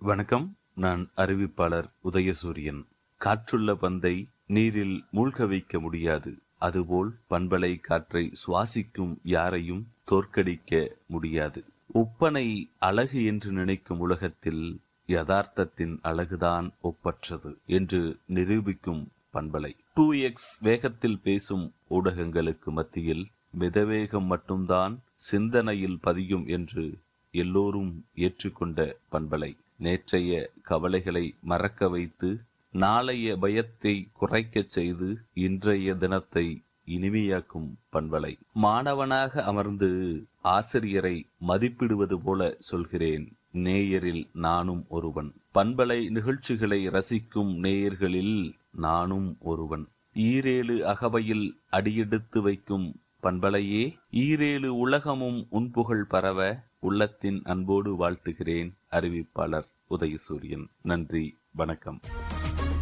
வணக்கம் நான் அறிவிப்பாளர் உதயசூரியன் காற்றுள்ள பந்தை நீரில் மூழ்க வைக்க முடியாது அதுபோல் பண்பலை காற்றை சுவாசிக்கும் யாரையும் தோற்கடிக்க முடியாது ஒப்பனை அழகு என்று நினைக்கும் உலகத்தில் யதார்த்தத்தின் அழகுதான் ஒப்பற்றது என்று நிரூபிக்கும் பண்பலை டூ எக்ஸ் வேகத்தில் பேசும் ஊடகங்களுக்கு மத்தியில் மிதவேகம் மட்டும்தான் சிந்தனையில் பதியும் என்று எல்லோரும் ஏற்றுக்கொண்ட பண்பலை நேற்றைய கவலைகளை மறக்க வைத்து நாளைய பயத்தை குறைக்கச் செய்து இன்றைய தினத்தை இனிமையாக்கும் பண்பலை மாணவனாக அமர்ந்து ஆசிரியரை மதிப்பிடுவது போல சொல்கிறேன் நேயரில் நானும் ஒருவன் பண்பலை நிகழ்ச்சிகளை ரசிக்கும் நேயர்களில் நானும் ஒருவன் ஈரேழு அகவையில் அடியெடுத்து வைக்கும் பண்பலையே ஈரேழு உலகமும் உன்புகழ் பரவ உள்ளத்தின் அன்போடு வாழ்த்துகிறேன் அறிவிப்பாளர் உதயசூரியன் நன்றி வணக்கம்